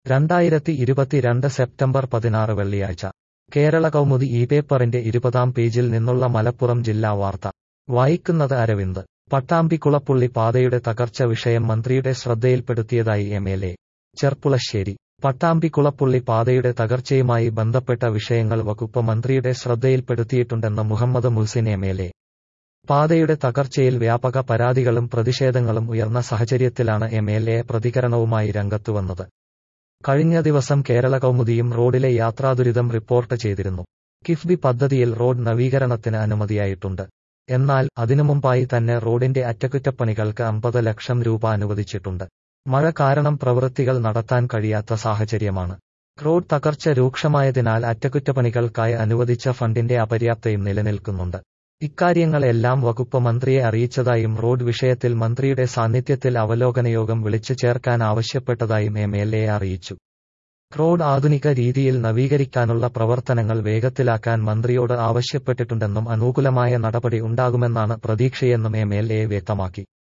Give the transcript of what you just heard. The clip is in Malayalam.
രണ്ടായിരത്തി ഇരുപത്തിരണ്ട് സെപ്റ്റംബർ പതിനാറ് വെള്ളിയാഴ്ച കേരള കൗമുദി ഈ പേപ്പറിന്റെ ഇരുപതാം പേജിൽ നിന്നുള്ള മലപ്പുറം ജില്ലാ വാർത്ത വായിക്കുന്നത് അരവിന്ദ് പട്ടാമ്പിക്കുളപ്പുള്ളി പാതയുടെ തകർച്ച വിഷയം മന്ത്രിയുടെ ശ്രദ്ധയിൽപ്പെടുത്തിയതായി M L A Cherpulassery Pattambi Kulappully പാതയുടെ തകർച്ചയുമായി ബന്ധപ്പെട്ട വിഷയങ്ങൾ വകുപ്പ് മന്ത്രിയുടെ ശ്രദ്ധയിൽപ്പെടുത്തിയിട്ടുണ്ടെന്ന് Muhammad Muhsin M L A പാതയുടെ തകർച്ചയിൽ വ്യാപക പരാതികളും പ്രതിഷേധങ്ങളും ഉയർന്ന സാഹചര്യത്തിലാണ് എം എൽ എ പ്രതികരണവുമായി രംഗത്തുവന്നത് കഴിഞ്ഞ ദിവസം കേരള കൗമുദിയും റോഡിലെ യാത്രാദുരിതം റിപ്പോർട്ട് ചെയ്തിരുന്നു കിഫ്ബി പദ്ധതിയിൽ റോഡ് നവീകരണത്തിന് അനുമതിയായിട്ടുണ്ട് എന്നാൽ അതിനു മുമ്പായി തന്നെ റോഡിന്റെ അറ്റകുറ്റപ്പണികൾക്ക് അമ്പത് ലക്ഷം രൂപ അനുവദിച്ചിട്ടുണ്ട് മഴ കാരണം പ്രവൃത്തികൾ നടത്താൻ കഴിയാത്ത സാഹചര്യമാണ് റോഡ് തകർച്ച രൂക്ഷമായതിനാൽ അറ്റകുറ്റപ്പണികൾക്കായി അനുവദിച്ച ഫണ്ടിന്റെ അപര്യാപ്തയും നിലനിൽക്കുന്നുണ്ട് ഇക്കാര്യങ്ങളെല്ലാം വകുപ്പ് മന്ത്രിയെ അറിയിച്ചതായും റോഡ് വിഷയത്തിൽ മന്ത്രിയുടെ സാന്നിധ്യത്തിൽ അവലോകന യോഗം വിളിച്ചു ചേർക്കാൻ ആവശ്യപ്പെട്ടതായും എം എൽ എ അറിയിച്ചു റോഡ് ആധുനിക രീതിയിൽ നവീകരിക്കാനുള്ള പ്രവർത്തനങ്ങൾ വേഗത്തിലാക്കാൻ മന്ത്രിയോട് ആവശ്യപ്പെട്ടിട്ടുണ്ടെന്നും അനുകൂലമായ നടപടി ഉണ്ടാകുമെന്നാണ് പ്രതീക്ഷയെന്നും എം എൽ എ വ്യക്തമാക്കി